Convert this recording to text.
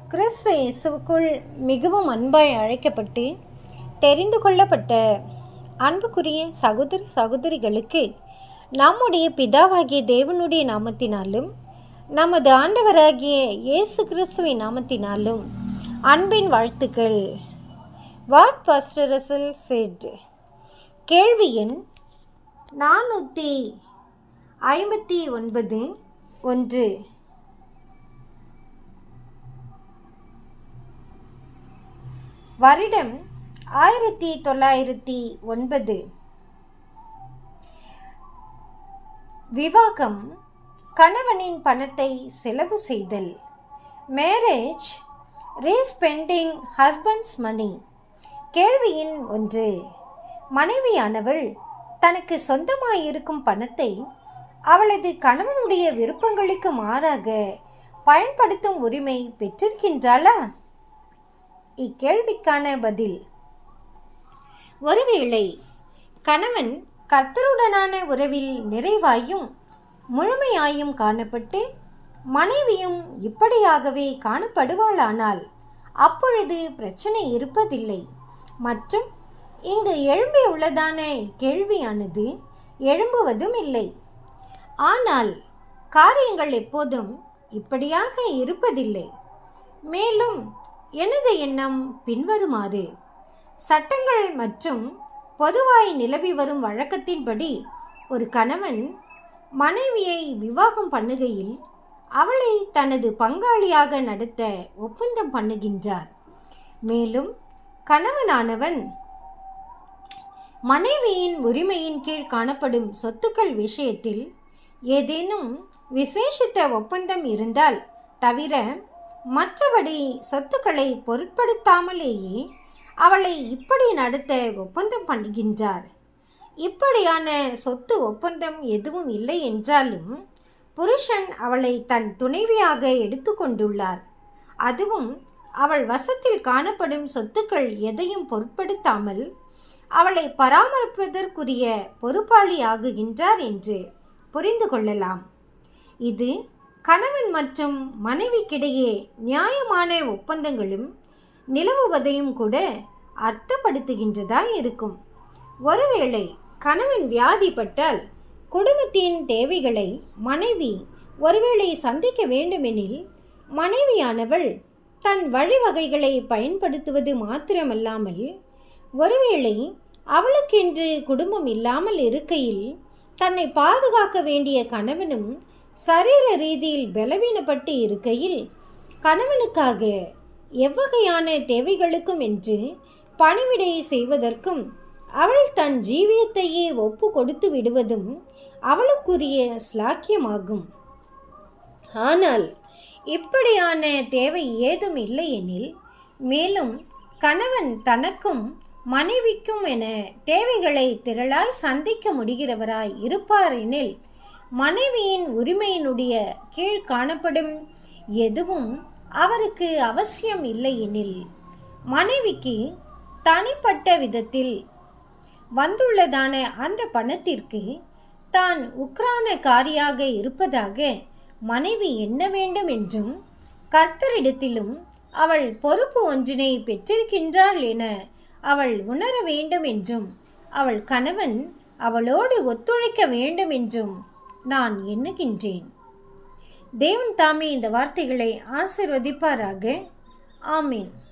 கிறிஸ்து இயேசுவுக்குள் மிகவும் அன்பாய் அழைக்கப்பட்டு தெரிந்து கொள்ளப்பட்ட அன்புக்குரிய சகோதரி சகோதரிகளுக்கு நம்முடைய பிதாவாகிய தேவனுடைய நாமத்தினாலும் நமது ஆண்டவராகிய இயேசு கிறிஸ்துவின் நாமத்தினாலும் அன்பின் வாழ்த்துக்கள் வாட் பாஸ்டரசல் செட் கேள்வி எண் நானூற்றி ஐம்பத்தி ஒன்பது ஒன்று வருடம் ஆயிரத்தி தொள்ளாயிரத்தி ஒன்பது விவாகம் கணவனின் பணத்தை செலவு செய்தல் மேரேஜ் ரீஸ்பெண்டிங் ஹஸ்பண்ட்ஸ் மணி கேள்வியின் ஒன்று மனைவியானவள் தனக்கு சொந்தமாயிருக்கும் பணத்தை அவளது கணவனுடைய விருப்பங்களுக்கு மாறாக பயன்படுத்தும் உரிமை பெற்றிருக்கின்றாளா இக்கேள்விக்கான பதில் ஒருவேளை கணவன் கர்த்தருடனான உறவில் நிறைவாயும் முழுமையாயும் காணப்பட்டு மனைவியும் இப்படியாகவே காணப்படுவாளானால் அப்பொழுது பிரச்சனை இருப்பதில்லை மற்றும் இங்கு எழும்பியுள்ளதான இக்கேள்வியானது எழும்புவதும் இல்லை ஆனால் காரியங்கள் எப்போதும் இப்படியாக இருப்பதில்லை மேலும் எனது எண்ணம் பின்வருமாறு சட்டங்கள் மற்றும் பொதுவாய் நிலவி வரும் வழக்கத்தின்படி ஒரு கணவன் மனைவியை விவாகம் பண்ணுகையில் அவளை தனது பங்காளியாக நடத்த ஒப்பந்தம் பண்ணுகின்றார் மேலும் கணவனானவன் மனைவியின் உரிமையின் கீழ் காணப்படும் சொத்துக்கள் விஷயத்தில் ஏதேனும் விசேஷித்த ஒப்பந்தம் இருந்தால் தவிர மற்றபடி சொத்துக்களை பொருட்படுத்தாமலேயே அவளை இப்படி நடத்த ஒப்பந்தம் பண்ணுகின்றார் இப்படியான சொத்து ஒப்பந்தம் எதுவும் இல்லை என்றாலும் புருஷன் அவளை தன் துணைவியாக எடுத்துக்கொண்டுள்ளார் அதுவும் அவள் வசத்தில் காணப்படும் சொத்துக்கள் எதையும் பொருட்படுத்தாமல் அவளை பராமரிப்பதற்குரிய பொறுப்பாளி ஆகுகின்றார் என்று புரிந்து கொள்ளலாம் இது கணவன் மற்றும் மனைவிக்கிடையே நியாயமான ஒப்பந்தங்களும் நிலவுவதையும் கூட அர்த்தப்படுத்துகின்றதா இருக்கும் ஒருவேளை கணவன் வியாதிப்பட்டால் குடும்பத்தின் தேவைகளை மனைவி ஒருவேளை சந்திக்க வேண்டுமெனில் மனைவியானவள் தன் வழிவகைகளை பயன்படுத்துவது மாத்திரமல்லாமல் ஒருவேளை அவளுக்கென்று குடும்பம் இல்லாமல் இருக்கையில் தன்னை பாதுகாக்க வேண்டிய கணவனும் சரீர ரீதியில் பலவீனப்பட்டு இருக்கையில் கணவனுக்காக எவ்வகையான தேவைகளுக்கும் என்று பணிவிடை செய்வதற்கும் அவள் தன் ஜீவியத்தையே ஒப்பு கொடுத்து விடுவதும் அவளுக்குரிய ஸ்லாக்கியமாகும் ஆனால் இப்படியான தேவை ஏதும் இல்லை எனில் மேலும் கணவன் தனக்கும் மனைவிக்கும் என தேவைகளை திரளாய் சந்திக்க முடிகிறவராய் இருப்பார் எனில் மனைவியின் உரிமையினுடைய கீழ் காணப்படும் எதுவும் அவருக்கு அவசியம் இல்லை எனில் மனைவிக்கு தனிப்பட்ட விதத்தில் வந்துள்ளதான அந்த பணத்திற்கு தான் உக்ரானக்காரியாக இருப்பதாக மனைவி எண்ண வேண்டும் என்றும் கர்த்தரிடத்திலும் அவள் பொறுப்பு ஒன்றினை பெற்றிருக்கின்றாள் என அவள் உணர வேண்டும் என்றும் அவள் கணவன் அவளோடு ஒத்துழைக்க வேண்டும் என்றும் நான் எண்ணுகின்றேன் தேவன் தாமே இந்த வார்த்தைகளை ஆசிர்வதிப்பாராக ஆமீன்